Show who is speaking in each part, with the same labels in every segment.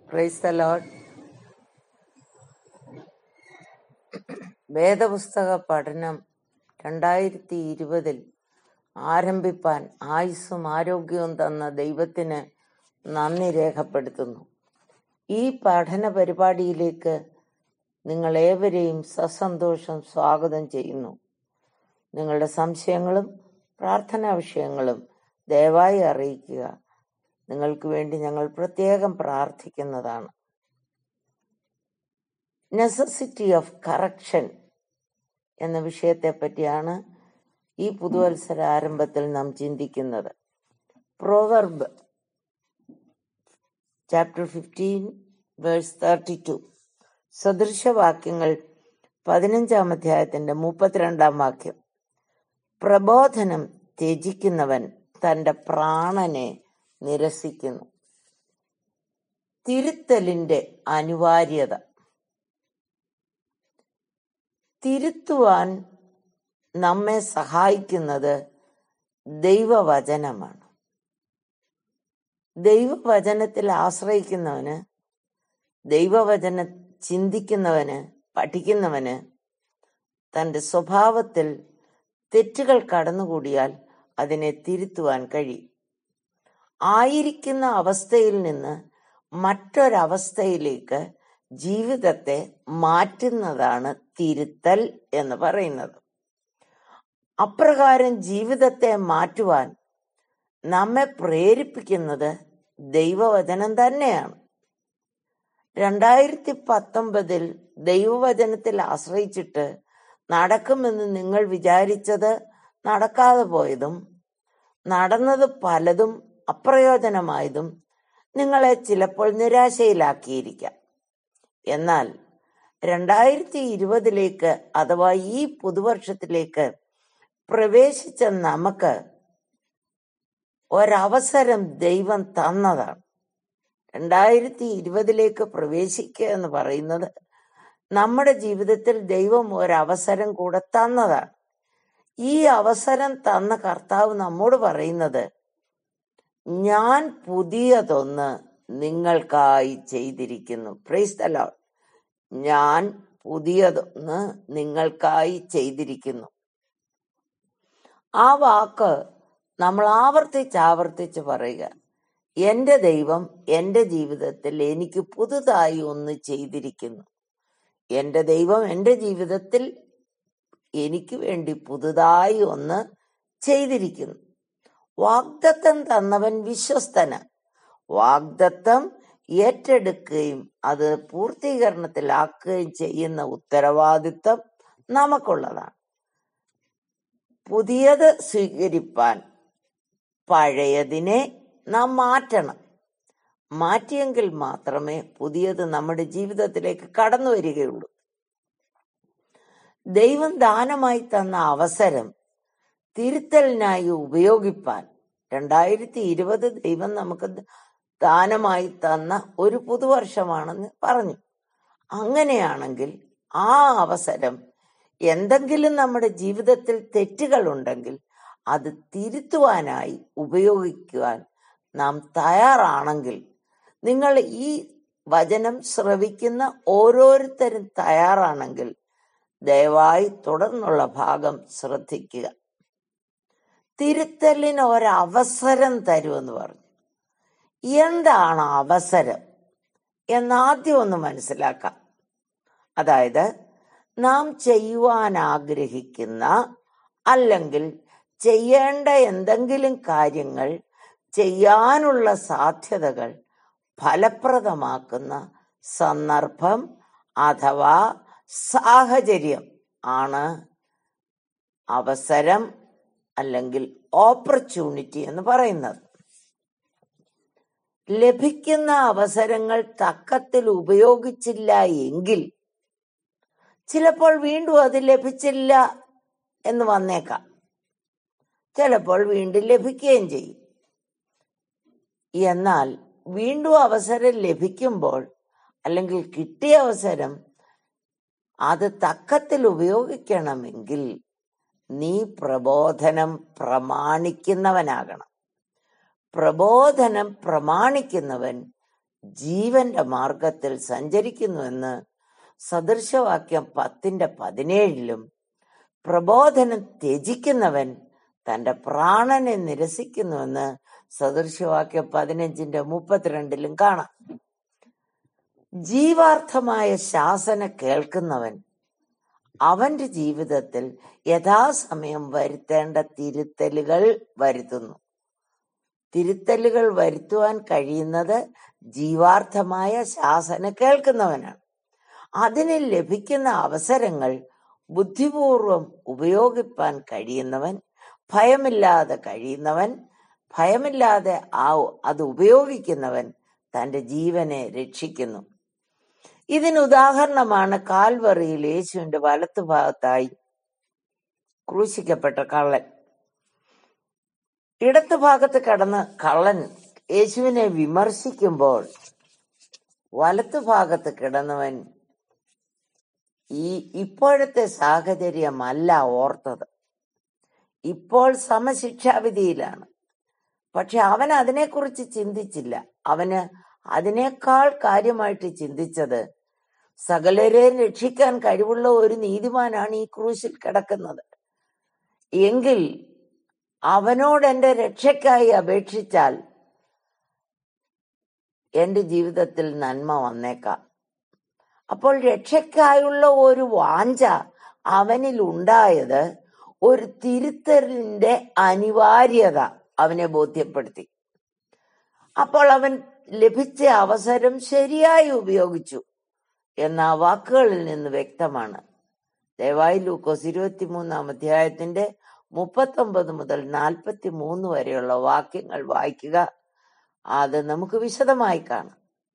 Speaker 1: praise the load വേദപുസ്തക പഠനം രണ്ടായിരത്തി ഇരുപതിൽ ആരംഭിപ്പാൻ ആയുസ്സും ആരോഗ്യവും തന്ന ദൈവത്തിന് നന്ദി രേഖപ്പെടുത്തുന്നു ഈ പഠന പരിപാടിയിലേക്ക് നിങ്ങളേവരെയും സസന്തോഷം സ്വാഗതം ചെയ്യുന്നു നിങ്ങളുടെ സംശയങ്ങളും പ്രാർത്ഥനാ വിഷയങ്ങളും ദയവായി അറിയിക്കുക നിങ്ങൾക്ക് വേണ്ടി ഞങ്ങൾ പ്രത്യേകം പ്രാർത്ഥിക്കുന്നതാണ് നെസസിറ്റി ഓഫ് കറക്ഷൻ എന്ന വിഷയത്തെ പറ്റിയാണ് ഈ പുതുവത്സര ആരംഭത്തിൽ നാം ചിന്തിക്കുന്നത് proverb chapter fifteen verse thirty two സദൃശവാക്യങ്ങൾ പതിനഞ്ചാം അധ്യായത്തിന്റെ മുപ്പത്തിരണ്ടാം വാക്യം പ്രബോധനം ത്യജിക്കുന്നവൻ തന്റെ പ്രാണനെ നിരസിക്കുന്നു തിരുത്തലിന്റെ അനിവാര്യത തിരുത്തുവാൻ നമ്മെ സഹായിക്കുന്നത് ദൈവവചനമാണ് ദൈവവചനത്തിൽ ആശ്രയിക്കുന്നവന് ദൈവവചന ചിന്തിക്കുന്നവന് പഠിക്കുന്നവന് തന്റെ സ്വഭാവത്തിൽ തെറ്റുകൾ കടന്നുകൂടിയാൽ അതിനെ തിരുത്തുവാൻ കഴിയും ആയിരിക്കുന്ന അവസ്ഥയിൽ നിന്ന് മറ്റൊരവസ്ഥയിലേക്ക് ജീവിതത്തെ മാറ്റുന്നതാണ് തിരുത്തൽ എന്ന് പറയുന്നത് അപ്രകാരം ജീവിതത്തെ മാറ്റുവാൻ നമ്മെ പ്രേരിപ്പിക്കുന്നത് ദൈവവചനം തന്നെയാണ് രണ്ടായിരത്തി പത്തൊമ്പതിൽ ദൈവവചനത്തിൽ ആശ്രയിച്ചിട്ട് നടക്കുമെന്ന് നിങ്ങൾ വിചാരിച്ചത് നടക്കാതെ പോയതും നടന്നത് പലതും അപ്രയോജനമായതും നിങ്ങളെ ചിലപ്പോൾ നിരാശയിലാക്കിയിരിക്കാം എന്നാൽ രണ്ടായിരത്തി ഇരുപതിലേക്ക് അഥവാ ഈ പുതുവർഷത്തിലേക്ക് പ്രവേശിച്ച നമുക്ക് ഒരവസരം ദൈവം തന്നതാണ് രണ്ടായിരത്തി ഇരുപതിലേക്ക് പ്രവേശിക്കുക എന്ന് പറയുന്നത് നമ്മുടെ ജീവിതത്തിൽ ദൈവം ഒരവസരം കൂടെ തന്നതാണ് ഈ അവസരം തന്ന കർത്താവ് നമ്മോട് പറയുന്നത് ഞാൻ പുതിയതൊന്ന് നിങ്ങൾക്കായി ചെയ്തിരിക്കുന്നു പ്രൈസ് ദ ലോർഡ് ഞാൻ പുതിയതൊന്ന് നിങ്ങൾക്കായി ചെയ്തിരിക്കുന്നു ആ വാക്ക് നമ്മൾ ആവർത്തിച്ച് ആവർത്തിച്ച് പറയുക എന്റെ ദൈവം എന്റെ ജീവിതത്തിൽ എനിക്ക് പുതുതായി ഒന്ന് ചെയ്തിരിക്കുന്നു എന്റെ ദൈവം എന്റെ ജീവിതത്തിൽ എനിക്ക് വേണ്ടി പുതുതായി ഒന്ന് ചെയ്തിരിക്കുന്നു വാഗ്ദത്തം തന്നവൻ വിശ്വസ്തന വാഗ്ദത്തം ഏറ്റെടുക്കുകയും അത് പൂർത്തീകരണത്തിലാക്കുകയും ചെയ്യുന്ന ഉത്തരവാദിത്വം നമുക്കുള്ളതാണ് പുതിയത് സ്വീകരിപ്പാൻ പഴയതിനെ നാം മാറ്റണം മാറ്റിയെങ്കിൽ മാത്രമേ പുതിയത് നമ്മുടെ ജീവിതത്തിലേക്ക് കടന്നു വരികയുള്ളൂ ദൈവം ദാനമായി തന്ന അവസരം തിരുത്തലിനായി ഉപയോഗിപ്പാൻ രണ്ടായിരത്തി ഇരുപത് ദൈവം നമുക്ക് ദാനമായി തന്ന ഒരു പുതുവർഷമാണെന്ന് പറഞ്ഞു അങ്ങനെയാണെങ്കിൽ ആ അവസരം എന്തെങ്കിലും നമ്മുടെ ജീവിതത്തിൽ തെറ്റുകൾ ഉണ്ടെങ്കിൽ അത് തിരുത്തുവാനായി ഉപയോഗിക്കുവാൻ നാം തയ്യാറാണെങ്കിൽ നിങ്ങൾ ഈ വചനം ശ്രവിക്കുന്ന ഓരോരുത്തരും തയ്യാറാണെങ്കിൽ ദയവായി തുടർന്നുള്ള ഭാഗം ശ്രദ്ധിക്കുക തിരുത്തലിന് ഒരവസരം തരുമെന്ന് പറഞ്ഞു എന്താണ് അവസരം എന്നാദ്യം ഒന്ന് മനസ്സിലാക്കാം അതായത് നാം ചെയ്യുവാൻ ആഗ്രഹിക്കുന്ന അല്ലെങ്കിൽ ചെയ്യേണ്ട എന്തെങ്കിലും കാര്യങ്ങൾ ചെയ്യാനുള്ള സാധ്യതകൾ ഫലപ്രദമാക്കുന്ന സന്ദർഭം അഥവാ സാഹചര്യം ആണ് അവസരം അല്ലെങ്കിൽ ഓപ്പർച്യൂണിറ്റി എന്ന് പറയുന്നത് ലഭിക്കുന്ന അവസരങ്ങൾ തക്കത്തിൽ ഉപയോഗിച്ചില്ല എങ്കിൽ ചിലപ്പോൾ വീണ്ടും അത് ലഭിച്ചില്ല എന്ന് വന്നേക്കാം ചിലപ്പോൾ വീണ്ടും ലഭിക്കുകയും ചെയ്യും എന്നാൽ വീണ്ടും അവസരം ലഭിക്കുമ്പോൾ അല്ലെങ്കിൽ കിട്ടിയ അവസരം അത് തക്കത്തിൽ ഉപയോഗിക്കണമെങ്കിൽ നീ പ്രബോധനം പ്രമാണിക്കുന്നവനാകണം പ്രബോധനം പ്രമാണിക്കുന്നവൻ ജീവന്റെ മാർഗത്തിൽ സഞ്ചരിക്കുന്നുവെന്ന് സദൃശവാക്യം പത്തിന്റെ പതിനേഴിലും പ്രബോധനം ത്യജിക്കുന്നവൻ തന്റെ പ്രാണനെ നിരസിക്കുന്നുവെന്ന് സദൃശവാക്യം പതിനഞ്ചിന്റെ മുപ്പത്തിരണ്ടിലും കാണാം ജീവാർത്ഥമായ ശാസന കേൾക്കുന്നവൻ അവന്റെ ജീവിതത്തിൽ യഥാസമയം വരുത്തേണ്ട തിരുത്തലുകൾ വരുത്തുന്നു തിരുത്തലുകൾ വരുത്തുവാൻ കഴിയുന്നത് ജീവാർത്ഥമായ ശാസന കേൾക്കുന്നവനാണ് അതിന് ലഭിക്കുന്ന അവസരങ്ങൾ ബുദ്ധിപൂർവം ഉപയോഗിപ്പാൻ കഴിയുന്നവൻ ഭയമില്ലാതെ കഴിയുന്നവൻ ഭയമില്ലാതെ ആ അത് ഉപയോഗിക്കുന്നവൻ തന്റെ ജീവനെ രക്ഷിക്കുന്നു ഇതിന് ഉദാഹരണമാണ് കാൽവറിയിൽ യേശുവിന്റെ വലത്തുഭാഗത്തായി ക്രൂശിക്കപ്പെട്ട കള്ളൻ ഇടതു ഭാഗത്ത് കടന്ന് കള്ളൻ യേശുവിനെ വിമർശിക്കുമ്പോൾ വലത്തുഭാഗത്ത് കിടന്നവൻ ഈ ഇപ്പോഴത്തെ സാഹചര്യമല്ല ഓർത്തത് ഇപ്പോൾ സമശിക്ഷാവിധിയിലാണ് പക്ഷെ അവൻ അതിനെക്കുറിച്ച് ചിന്തിച്ചില്ല അവന് അതിനേക്കാൾ കാര്യമായിട്ട് ചിന്തിച്ചത് സകലരെയും രക്ഷിക്കാൻ കഴിവുള്ള ഒരു നീതിമാനാണ് ഈ ക്രൂശിൽ കിടക്കുന്നത് എങ്കിൽ അവനോട് എന്റെ രക്ഷയ്ക്കായി അപേക്ഷിച്ചാൽ എന്റെ ജീവിതത്തിൽ നന്മ വന്നേക്കാം അപ്പോൾ രക്ഷയ്ക്കായുള്ള ഒരു വാഞ്ച അവനിൽ ഉണ്ടായത് ഒരു തിരുത്തലിന്റെ അനിവാര്യത അവനെ ബോധ്യപ്പെടുത്തി അപ്പോൾ അവൻ ലഭിച്ച അവസരം ശരിയായി ഉപയോഗിച്ചു എന്ന ആ വാക്കുകളിൽ നിന്ന് വ്യക്തമാണ് ദയവായി ലൂക്കോസ് ഇരുപത്തിമൂന്നാം അധ്യായത്തിന്റെ മുപ്പത്തൊമ്പത് മുതൽ നാൽപ്പത്തി മൂന്ന് വരെയുള്ള വാക്യങ്ങൾ വായിക്കുക അത് നമുക്ക് വിശദമായി കാണാം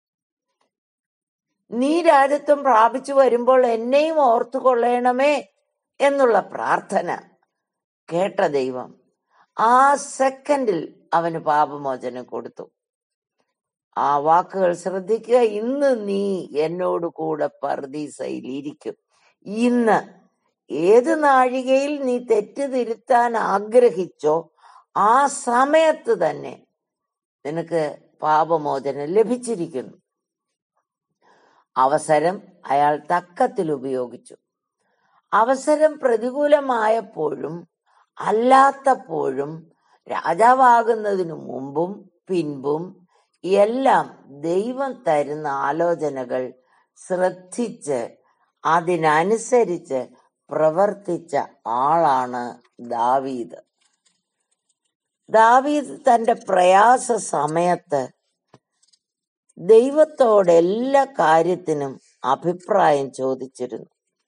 Speaker 1: നീ രാജ്യത്വം പ്രാപിച്ചു വരുമ്പോൾ എന്നെയും ഓർത്തുകൊള്ളണമേ എന്നുള്ള പ്രാർത്ഥന കേട്ട ദൈവം ആ സെക്കൻഡിൽ അവന് പാപമോചനം കൊടുത്തു ആ വാക്കുകൾ ശ്രദ്ധിക്കുക ഇന്ന് നീ എന്നോട് കൂടെ പർദീസയിൽ ഇരിക്കും ഇന്ന് ഏത് നാഴികയിൽ നീ തെറ്റ് തിരുത്താൻ ആഗ്രഹിച്ചോ ആ സമയത്ത് തന്നെ നിനക്ക് പാപമോചനം ലഭിച്ചിരിക്കുന്നു അവസരം അയാൾ തക്കത്തിൽ ഉപയോഗിച്ചു അവസരം പ്രതികൂലമായപ്പോഴും അല്ലാത്തപ്പോഴും രാജാവാകുന്നതിനു മുമ്പും പിൻപും എല്ലാം ദൈവം തരുന്ന ആലോചനകൾ ശ്രദ്ധിച്ച് അതിനനുസരിച്ച് പ്രവർത്തിച്ച ആളാണ് ദാവീദ് ദാവീദ് തന്റെ പ്രയാസ സമയത്ത് ദൈവത്തോട് എല്ലാ കാര്യത്തിനും അഭിപ്രായം ചോദിച്ചിരുന്നു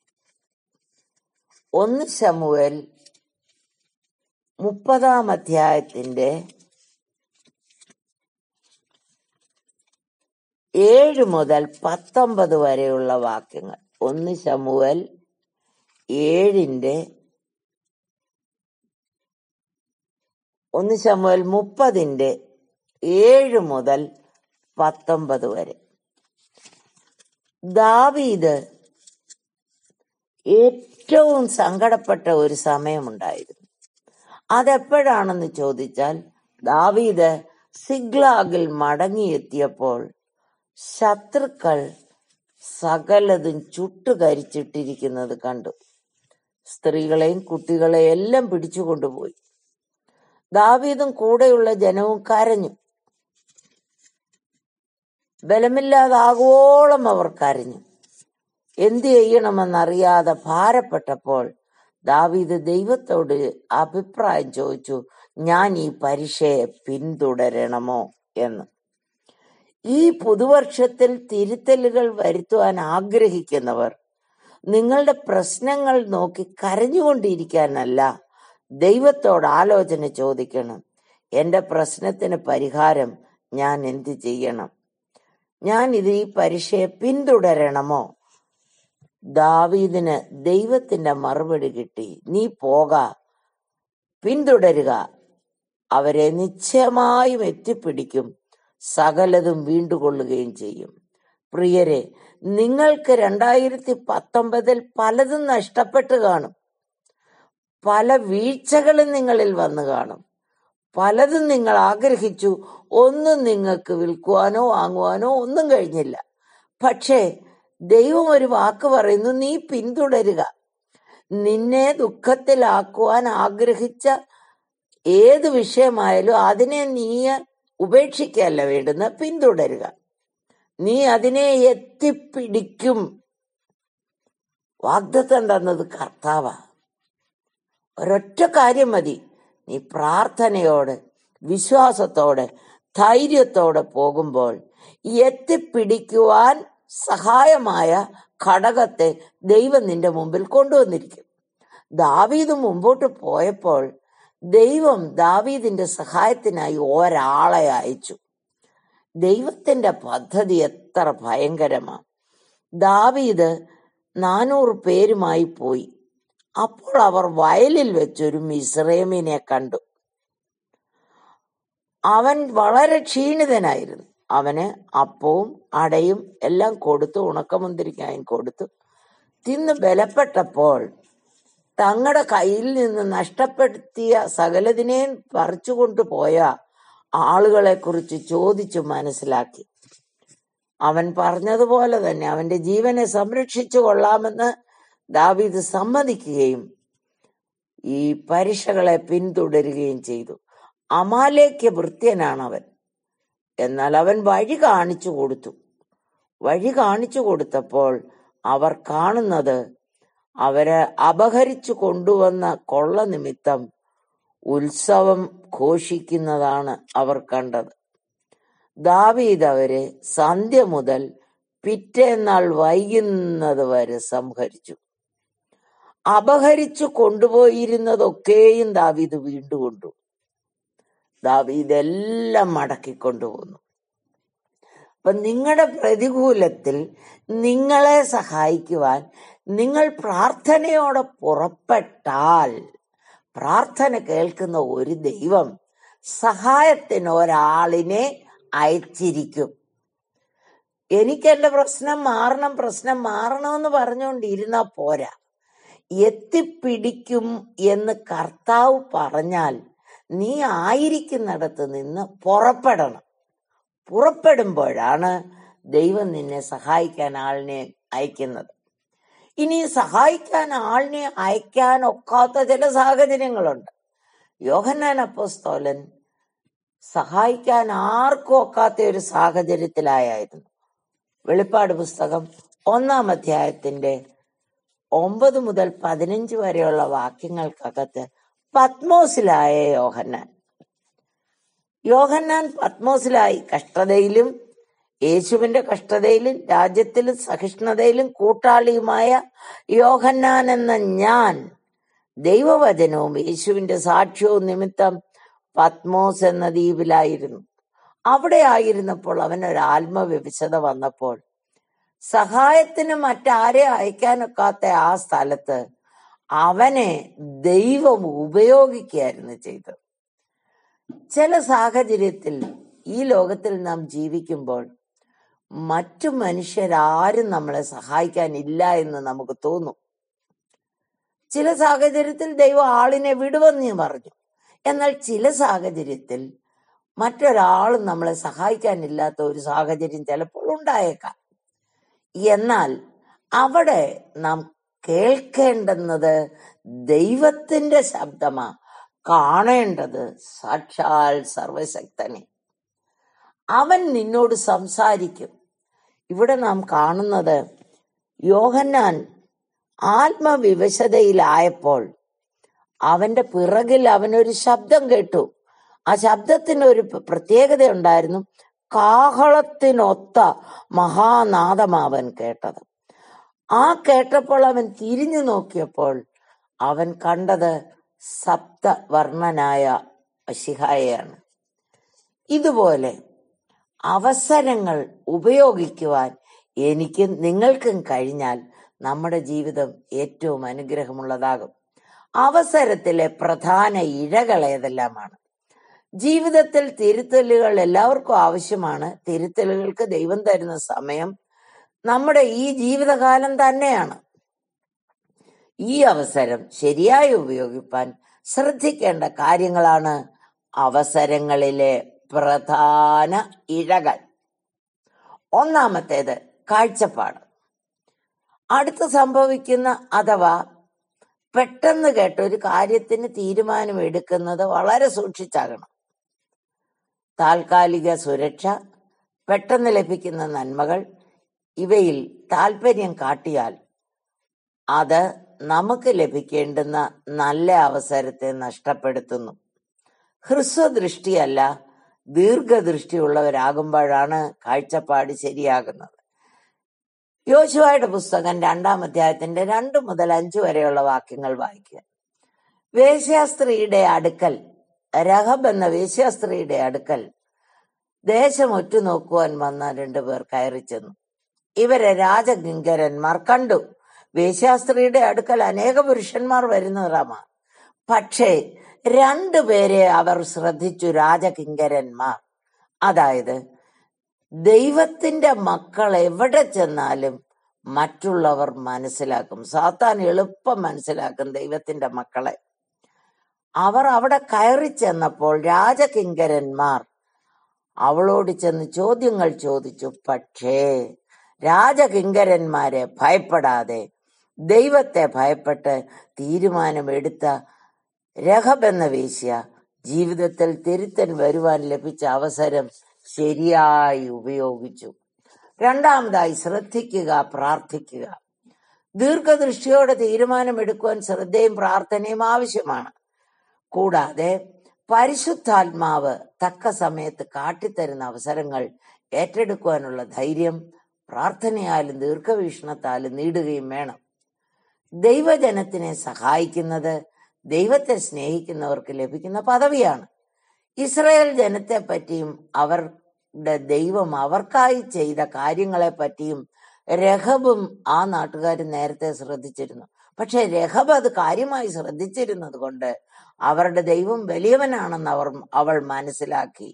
Speaker 1: ഒന്ന് ശമുവേൽ മുപ്പതാം അധ്യായത്തിന്റെ ഏഴ് മുതൽ പത്തൊമ്പത് വരെയുള്ള വാക്യങ്ങൾ ഒന്ന് ശമുവൽ ഏഴിന്റെ ഒന്ന് ശമുവൽ മുപ്പതിന്റെ ഏഴ് മുതൽ പത്തൊമ്പത് വരെ ദാവീദ് ഏറ്റവും സങ്കടപ്പെട്ട ഒരു സമയമുണ്ടായിരുന്നു അതെപ്പോഴാണെന്ന് ചോദിച്ചാൽ ദാവീദ് സിഗ്ലാഗിൽ മടങ്ങിയെത്തിയപ്പോൾ ശത്രുക്കൾ സകലതും ചുട്ടുകരിച്ചിട്ടിരിക്കുന്നത് കണ്ടു സ്ത്രീകളെയും കുട്ടികളെയും എല്ലാം പിടിച്ചുകൊണ്ടുപോയി ദാവീദും കൂടെയുള്ള ജനവും കരഞ്ഞു ബലമില്ലാതാകുവോളം അവർ കരഞ്ഞു എന്തു ചെയ്യണമെന്നറിയാതെ ഭാരപ്പെട്ടപ്പോൾ ദാവീദ് ദൈവത്തോട് അഭിപ്രായം ചോദിച്ചു ഞാൻ ഈ പരീക്ഷയെ പിന്തുടരണമോ എന്ന് ഈ പുതുവർഷത്തിൽ തിരുത്തലുകൾ വരുത്തുവാൻ ആഗ്രഹിക്കുന്നവർ നിങ്ങളുടെ പ്രശ്നങ്ങൾ നോക്കി കരഞ്ഞുകൊണ്ടിരിക്കാനല്ല ദൈവത്തോട് ആലോചന ചോദിക്കണം എന്റെ പ്രശ്നത്തിന് പരിഹാരം ഞാൻ എന്ത് ചെയ്യണം ഞാൻ ഇത് ഈ പരീക്ഷയെ പിന്തുടരണമോ ദാവീദിന് ദൈവത്തിന്റെ മറുപടി കിട്ടി നീ പോക പിന്തുടരുക അവരെ നിശ്ചയമായും എത്തിപ്പിടിക്കും സകലതും വീണ്ടുകൊള്ളുകയും ചെയ്യും പ്രിയരെ നിങ്ങൾക്ക് രണ്ടായിരത്തി പത്തൊമ്പതിൽ പലതും നഷ്ടപ്പെട്ടു കാണും പല വീഴ്ചകളും നിങ്ങളിൽ വന്നു കാണും പലതും നിങ്ങൾ ആഗ്രഹിച്ചു ഒന്നും നിങ്ങൾക്ക് വിൽക്കുവാനോ വാങ്ങുവാനോ ഒന്നും കഴിഞ്ഞില്ല പക്ഷേ ദൈവം ഒരു വാക്ക് പറയുന്നു നീ പിന്തുടരുക നിന്നെ ദുഃഖത്തിലാക്കുവാൻ ആഗ്രഹിച്ച ഏത് വിഷയമായാലും അതിനെ നീ ഉപേക്ഷിക്കല്ല വേണ്ടുന്ന പിന്തുടരുക നീ അതിനെ എത്തിപ്പിടിക്കും വാഗ്ദത്തം തന്നത് കർത്താവാ ഒരൊറ്റ കാര്യം മതി നീ പ്രാർത്ഥനയോടെ വിശ്വാസത്തോടെ ധൈര്യത്തോടെ പോകുമ്പോൾ എത്തിപ്പിടിക്കുവാൻ സഹായമായ ഘടകത്തെ ദൈവം നിന്റെ മുമ്പിൽ കൊണ്ടുവന്നിരിക്കും ദാവീദ് മുമ്പോട്ട് പോയപ്പോൾ ദൈവം ദാവീദിന്റെ സഹായത്തിനായി ഒരാളെ അയച്ചു ദൈവത്തിന്റെ പദ്ധതി എത്ര ഭയങ്കരമാണ് ദാവീദ് നാനൂറ് പേരുമായി പോയി അപ്പോൾ അവർ വയലിൽ വെച്ചൊരു മിസ്രൈമിനെ കണ്ടു അവൻ വളരെ ക്ഷീണിതനായിരുന്നു അവന് അപ്പവും അടയും എല്ലാം കൊടുത്തു ഉണക്കമുന്തിരിക്കായും കൊടുത്തു തിന്ന് ബലപ്പെട്ടപ്പോൾ തങ്ങളുടെ കയ്യിൽ നിന്ന് നഷ്ടപ്പെടുത്തിയ സകലതിനെയും പറിച്ചുകൊണ്ടു പോയ ആളുകളെ കുറിച്ച് ചോദിച്ചു മനസ്സിലാക്കി അവൻ പറഞ്ഞതുപോലെ തന്നെ അവന്റെ ജീവനെ സംരക്ഷിച്ചു കൊള്ളാമെന്ന് ദാവീദ് സമ്മതിക്കുകയും ഈ പരീക്ഷകളെ പിന്തുടരുകയും ചെയ്തു അമാലേക്ക് ഭൃത്യനാണ് അവൻ എന്നാൽ അവൻ വഴി കാണിച്ചു കൊടുത്തു വഴി കാണിച്ചു കൊടുത്തപ്പോൾ അവർ കാണുന്നത് അവരെ അപഹരിച്ചു കൊണ്ടുവന്ന കൊള്ള നിമിത്തം ഉത്സവം ഘോഷിക്കുന്നതാണ് അവർ കണ്ടത് ദാവീദ് അവരെ സന്ധ്യ മുതൽ പിറ്റേന്നാൾ വൈകുന്നത് വരെ സംഹരിച്ചു അപഹരിച്ചു കൊണ്ടുപോയിരുന്നതൊക്കെയും ദാവീദ് വീണ്ടും കൊണ്ടു ദാവീദ് എല്ലാം മടക്കി കൊണ്ടുപോന്നു അപ്പൊ നിങ്ങളുടെ പ്രതികൂലത്തിൽ നിങ്ങളെ സഹായിക്കുവാൻ നിങ്ങൾ പ്രാർത്ഥനയോടെ പുറപ്പെട്ടാൽ പ്രാർത്ഥന കേൾക്കുന്ന ഒരു ദൈവം സഹായത്തിന് ഒരാളിനെ അയച്ചിരിക്കും എനിക്ക് എന്റെ പ്രശ്നം മാറണം പ്രശ്നം മാറണമെന്ന് പറഞ്ഞുകൊണ്ടിരുന്നാ പോരാ എത്തിപ്പിടിക്കും എന്ന് കർത്താവ് പറഞ്ഞാൽ നീ ആയിരിക്കുന്നിടത്ത് നിന്ന് പുറപ്പെടണം പുറപ്പെടുമ്പോഴാണ് ദൈവം നിന്നെ സഹായിക്കാൻ ആളിനെ അയക്കുന്നത് ഇനി സഹായിക്കാൻ ആളിനെ അയക്കാൻ ഒക്കാത്ത ചില സാഹചര്യങ്ങളുണ്ട് യോഹന്നാൻ അപ്പോസ്തോലൻ സഹായിക്കാൻ ആർക്കും ഒക്കാത്ത ഒരു സാഹചര്യത്തിലായിരുന്നു വെളിപ്പാട് പുസ്തകം ഒന്നാം അധ്യായത്തിന്റെ ഒമ്പത് മുതൽ പതിനഞ്ച് വരെയുള്ള വാക്യങ്ങൾക്കകത്ത് പത്മോസിലായ യോഹന്നാൻ യോഹന്നാൻ പത്മോസിലായി കഷ്ടതയിലും യേശുവിന്റെ കഷ്ടതയിലും രാജ്യത്തിലും സഹിഷ്ണുതയിലും കൂട്ടാളിയുമായ യോഹന്നാൻ എന്ന ഞാൻ ദൈവവചനവും യേശുവിന്റെ സാക്ഷ്യവും നിമിത്തം പത്മോസ് എന്ന ദ്വീപിലായിരുന്നു അവിടെ ആയിരുന്നപ്പോൾ അവനൊരു ആത്മവിവശത വന്നപ്പോൾ സഹായത്തിന് മറ്റാരെ അയക്കാനൊക്കാത്ത ആ സ്ഥലത്ത് അവനെ ദൈവം ഉപയോഗിക്കുകയായിരുന്നു ചെയ്തത് ചില സാഹചര്യത്തിൽ ഈ ലോകത്തിൽ നാം ജീവിക്കുമ്പോൾ മറ്റു മനുഷ്യരാരും നമ്മളെ സഹായിക്കാനില്ല എന്ന് നമുക്ക് തോന്നും ചില സാഹചര്യത്തിൽ ദൈവം ആളിനെ വിടുവെന്ന് പറഞ്ഞു എന്നാൽ ചില സാഹചര്യത്തിൽ മറ്റൊരാളും നമ്മളെ സഹായിക്കാനില്ലാത്ത ഒരു സാഹചര്യം ചിലപ്പോൾ ഉണ്ടായേക്കാം എന്നാൽ അവിടെ നാം കേൾക്കേണ്ടുന്നത് ദൈവത്തിന്റെ ശബ്ദമാ കാണേണ്ടത് സാക്ഷാൽ സർവശക്തനെ അവൻ നിന്നോട് സംസാരിക്കും ഇവിടെ നാം കാണുന്നത് യോഹന്നാൻ ആത്മവിവശതയിലായപ്പോൾ അവന്റെ പിറകിൽ അവനൊരു ശബ്ദം കേട്ടു ആ ശബ്ദത്തിന് ഒരു പ്രത്യേകത ഉണ്ടായിരുന്നു കാഹളത്തിനൊത്ത മഹാനാദമാവൻ കേട്ടത് ആ കേട്ടപ്പോൾ അവൻ തിരിഞ്ഞു നോക്കിയപ്പോൾ അവൻ കണ്ടത് സപ്തവർണ്ണനായ അശിഹായയാണ് ഇതുപോലെ അവസരങ്ങൾ ഉപയോഗിക്കുവാൻ എനിക്കും നിങ്ങൾക്കും കഴിഞ്ഞാൽ നമ്മുടെ ജീവിതം ഏറ്റവും അനുഗ്രഹമുള്ളതാകും അവസരത്തിലെ പ്രധാന ഇഴകൾ ഏതെല്ലാമാണ് ജീവിതത്തിൽ തിരുത്തലുകൾ എല്ലാവർക്കും ആവശ്യമാണ് തിരുത്തലുകൾക്ക് ദൈവം തരുന്ന സമയം നമ്മുടെ ഈ ജീവിതകാലം തന്നെയാണ് ഈ അവസരം ശരിയായി ഉപയോഗിപ്പാൻ ശ്രദ്ധിക്കേണ്ട കാര്യങ്ങളാണ് അവസരങ്ങളിലെ പ്രധാന ഇഴകൾ ഒന്നാമത്തേത് കാഴ്ചപ്പാട് അടുത്ത് സംഭവിക്കുന്ന അഥവാ പെട്ടെന്ന് കേട്ട ഒരു കാര്യത്തിന് തീരുമാനമെടുക്കുന്നത് വളരെ സൂക്ഷിച്ചാകണം താൽക്കാലിക സുരക്ഷ പെട്ടെന്ന് ലഭിക്കുന്ന നന്മകൾ ഇവയിൽ താല്പര്യം കാട്ടിയാൽ അത് നമുക്ക് ലഭിക്കേണ്ടുന്ന നല്ല അവസരത്തെ നഷ്ടപ്പെടുത്തുന്നു ഹ്രസ്വദൃഷ്ടിയല്ല ദീർഘദൃഷ്ടിയുള്ളവരാകുമ്പോഴാണ് കാഴ്ചപ്പാട് ശരിയാകുന്നത് യോശുവയുടെ പുസ്തകം രണ്ടാം അധ്യായത്തിന്റെ രണ്ട് മുതൽ അഞ്ച് വരെയുള്ള വാക്യങ്ങൾ വായിക്കുക വേശ്യാസ്ത്രീയുടെ അടുക്കൽ രഹബ് എന്ന വേശ്യാസ്ത്രീയുടെ അടുക്കൽ ദേശം ഒറ്റുനോക്കുവാൻ വന്ന രണ്ടുപേർ കയറി ചെന്നു ഇവരെ രാജകിങ്കരന്മാർ കണ്ടു വേശ്യാസ്ത്രീയുടെ അടുക്കൽ അനേക പുരുഷന്മാർ വരുന്നവരാമാണ് പക്ഷേ രണ്ടുപേരെ അവർ ശ്രദ്ധിച്ചു രാജകിങ്കരന്മാർ അതായത് ദൈവത്തിന്റെ മക്കൾ എവിടെ ചെന്നാലും മറ്റുള്ളവർ മനസ്സിലാക്കും സാത്താൻ എളുപ്പം മനസ്സിലാക്കും ദൈവത്തിന്റെ മക്കളെ അവർ അവിടെ കയറി ചെന്നപ്പോൾ രാജകിങ്കരന്മാർ അവളോട് ചെന്ന് ചോദ്യങ്ങൾ ചോദിച്ചു പക്ഷേ രാജകിങ്കരന്മാരെ ഭയപ്പെടാതെ ദൈവത്തെ ഭയപ്പെട്ട് തീരുമാനമെടുത്ത രഹബ് എന്ന വേശ്യ ജീവിതത്തിൽ തിരുത്തൻ വരുവാൻ ലഭിച്ച അവസരം ശരിയായി ഉപയോഗിച്ചു രണ്ടാമതായി ശ്രദ്ധിക്കുക പ്രാർത്ഥിക്കുക ദീർഘദൃഷ്ടിയോടെ തീരുമാനമെടുക്കുവാൻ ശ്രദ്ധയും പ്രാർത്ഥനയും ആവശ്യമാണ് കൂടാതെ പരിശുദ്ധാത്മാവ് തക്ക സമയത്ത് കാട്ടിത്തരുന്ന അവസരങ്ങൾ ഏറ്റെടുക്കുവാനുള്ള ധൈര്യം പ്രാർത്ഥനയാലും ദീർഘവീക്ഷണത്താലും നേടുകയും വേണം ദൈവജനത്തിനെ സഹായിക്കുന്നത് ദൈവത്തെ സ്നേഹിക്കുന്നവർക്ക് ലഭിക്കുന്ന പദവിയാണ് ഇസ്രായേൽ ജനത്തെ പറ്റിയും അവരുടെ ദൈവം അവർക്കായി ചെയ്ത കാര്യങ്ങളെ പറ്റിയും രഹബും ആ നാട്ടുകാർ നേരത്തെ ശ്രദ്ധിച്ചിരുന്നു പക്ഷെ രഹബ് അത് കാര്യമായി ശ്രദ്ധിച്ചിരുന്നത് കൊണ്ട് അവരുടെ ദൈവം വലിയവനാണെന്ന് അവർ അവൾ മനസ്സിലാക്കി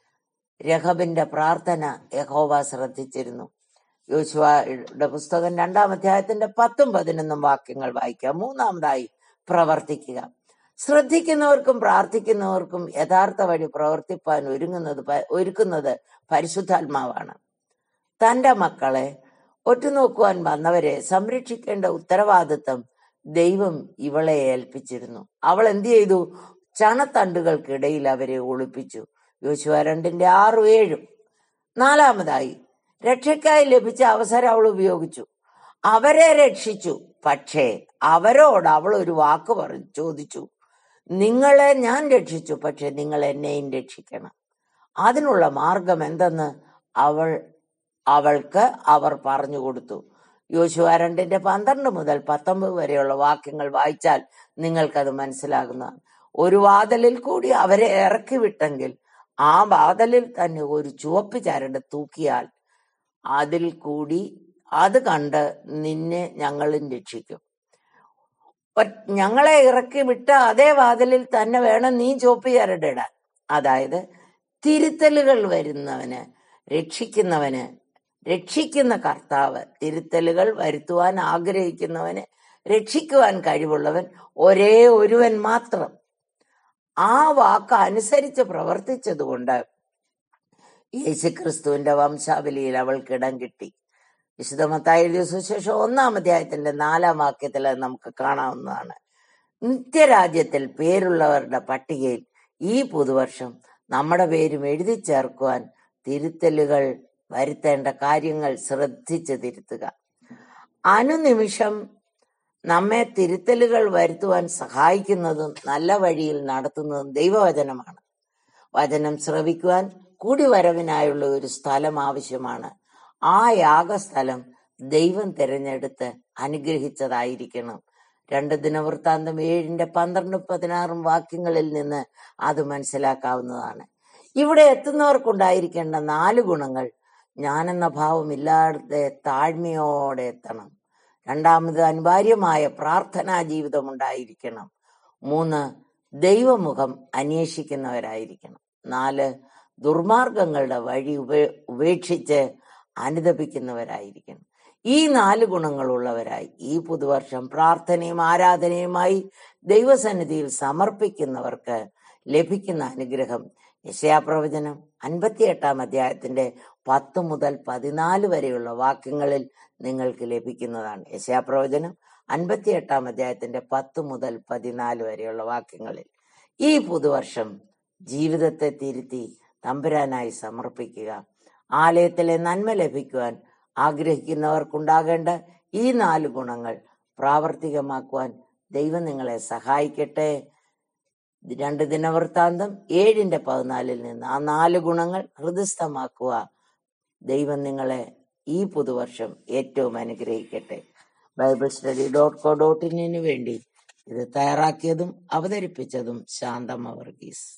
Speaker 1: രഹബിന്റെ പ്രാർത്ഥന യഹോവ ശ്രദ്ധിച്ചിരുന്നു യോശുവയുടെ പുസ്തകം രണ്ടാം അധ്യായത്തിന്റെ പത്തും പതിനൊന്നും വാക്യങ്ങൾ വായിക്കാം മൂന്നാമതായി പ്രവർത്തിക്കുക ശ്രദ്ധിക്കുന്നവർക്കും പ്രാർത്ഥിക്കുന്നവർക്കും യഥാർത്ഥ വഴി പ്രവർത്തിപ്പാൻ ഒരുങ്ങുന്നത് പ- ഒരുക്കുന്നത് പരിശുദ്ധാത്മാവാണ് തന്റെ മക്കളെ ഒറ്റുനോക്കുവാൻ വന്നവരെ സംരക്ഷിക്കേണ്ട ഉത്തരവാദിത്തം ദൈവം ഇവളെ ഏൽപ്പിച്ചിരുന്നു അവൾ എന്ത് ചെയ്തു ചണത്തണ്ടുകൾക്കിടയിൽ അവരെ ഒളിപ്പിച്ചു യോശുവ രണ്ടിന്റെ ആറും ഏഴും നാലാമതായി രക്ഷയ്ക്കായി ലഭിച്ച അവസരം അവൾ ഉപയോഗിച്ചു അവരെ രക്ഷിച്ചു പക്ഷേ അവരോട് അവൾ ഒരു വാക്ക് പറഞ്ഞു ചോദിച്ചു നിങ്ങളെ ഞാൻ രക്ഷിച്ചു പക്ഷെ നിങ്ങൾ എന്നെയും രക്ഷിക്കണം അതിനുള്ള മാർഗം എന്തെന്ന് അവൾ അവൾക്ക് അവർ പറഞ്ഞു കൊടുത്തു യോശുവ രണ്ടിന്റെ പന്ത്രണ്ട് മുതൽ പത്തൊമ്പത് വരെയുള്ള വാക്യങ്ങൾ വായിച്ചാൽ നിങ്ങൾക്കത് മനസ്സിലാകുന്നതാണ് ഒരു വാതിലിൽ കൂടി അവരെ ഇറക്കി വിട്ടെങ്കിൽ ആ വാതിലിൽ തന്നെ ഒരു ചുവപ്പ് ചരട് തൂക്കിയാൽ അതിൽ കൂടി അത് കണ്ട് നിന്നെ ഞങ്ങളും രക്ഷിക്കും ഒ- ഞങ്ങളെ ഇറക്കി വിട്ട അതേ വാതിലിൽ തന്നെ വേണം നീ ചുവപ്പ് ചരടിടാൻ അതായത് തിരുത്തലുകൾ വരുന്നവന് രക്ഷിക്കുന്നവന് രക്ഷിക്കുന്ന കർത്താവ് തിരുത്തലുകൾ വരുത്തുവാൻ ആഗ്രഹിക്കുന്നവന് രക്ഷിക്കുവാൻ കഴിവുള്ളവൻ ഒരേ ഒരുവൻ മാത്രം ആ വാക്ക് അനുസരിച്ച് പ്രവർത്തിച്ചതുകൊണ്ട് യേശുക്രിസ്തുവിന്റെ വംശാവലിയിൽ അവൾക്ക് ഇടം കിട്ടി വിശുദ്ധമത്തായ എഴുതിയ സുശേഷം ഒന്നാം അധ്യായത്തിന്റെ നാലാം വാക്യത്തിൽ അത് നമുക്ക് കാണാവുന്നതാണ് നിത്യരാജ്യത്തിൽ പേരുള്ളവരുടെ പട്ടികയിൽ ഈ പുതുവർഷം നമ്മുടെ പേരും എഴുതി ചേർക്കുവാൻ തിരുത്തലുകൾ വരുത്തേണ്ട കാര്യങ്ങൾ ശ്രദ്ധിച്ച് തിരുത്തുക അനുനിമിഷം നമ്മെ തിരുത്തലുകൾ വരുത്തുവാൻ സഹായിക്കുന്നതും നല്ല വഴിയിൽ നടത്തുന്നതും ദൈവവചനമാണ് വചനം ശ്രവിക്കുവാൻ കൂടിവരവിനായുള്ള ഒരു സ്ഥലം ആവശ്യമാണ് ആ യാഗസ്ഥലം ദൈവം തിരഞ്ഞെടുത്ത് അനുഗ്രഹിച്ചതായിരിക്കണം രണ്ട് ദിനവൃത്താന്തം ഏഴിന്റെ പന്ത്രണ്ടും പതിനാറും വാക്യങ്ങളിൽ നിന്ന് അത് മനസ്സിലാക്കാവുന്നതാണ് ഇവിടെ എത്തുന്നവർക്കുണ്ടായിരിക്കേണ്ട നാല് ഗുണങ്ങൾ ഞാനെന്ന ഭാവമില്ലാതെ താഴ്മയോടെ എത്തണം രണ്ടാമത് അനിവാര്യമായ പ്രാർത്ഥനാ ജീവിതം ഉണ്ടായിരിക്കണം മൂന്ന് ദൈവമുഖം അന്വേഷിക്കുന്നവരായിരിക്കണം നാല് ദുർമാർഗങ്ങളുടെ വഴി ഉപേ ഉപേക്ഷിച്ച് അനുദപിക്കുന്നവരായിരിക്കണം ഈ നാല് ഗുണങ്ങളുള്ളവരായി ഈ പുതുവർഷം പ്രാർത്ഥനയും ആരാധനയുമായി ദൈവസന്നിധിയിൽ സമർപ്പിക്കുന്നവർക്ക് ലഭിക്കുന്ന അനുഗ്രഹം യശയാപ്രവചനം അൻപത്തിയെട്ടാം അധ്യായത്തിന്റെ പത്ത് മുതൽ പതിനാല് വരെയുള്ള വാക്യങ്ങളിൽ നിങ്ങൾക്ക് ലഭിക്കുന്നതാണ് യശയാപ്രവചനം അൻപത്തിയെട്ടാം അധ്യായത്തിന്റെ പത്ത് മുതൽ പതിനാല് വരെയുള്ള വാക്യങ്ങളിൽ ഈ പുതുവർഷം ജീവിതത്തെ തിരുത്തി തമ്പുരാനായി സമർപ്പിക്കുക ആലയത്തിലെ നന്മ ലഭിക്കുവാൻ ആഗ്രഹിക്കുന്നവർക്കുണ്ടാകേണ്ട ഈ നാല് ഗുണങ്ങൾ പ്രാവർത്തികമാക്കുവാൻ ദൈവം നിങ്ങളെ സഹായിക്കട്ടെ രണ്ട് ദിനവൃത്താന്തം ഏഴിന്റെ പതിനാലിൽ നിന്ന് ആ നാല് ഗുണങ്ങൾ ഹൃദയസ്ഥമാക്കുക ദൈവം നിങ്ങളെ ഈ പുതുവർഷം ഏറ്റവും അനുഗ്രഹിക്കട്ടെ Bible study dot co dot ഇന്നിന് വേണ്ടി ഇത് തയ്യാറാക്കിയതും അവതരിപ്പിച്ചതും ശാന്തമ വർഗീസ്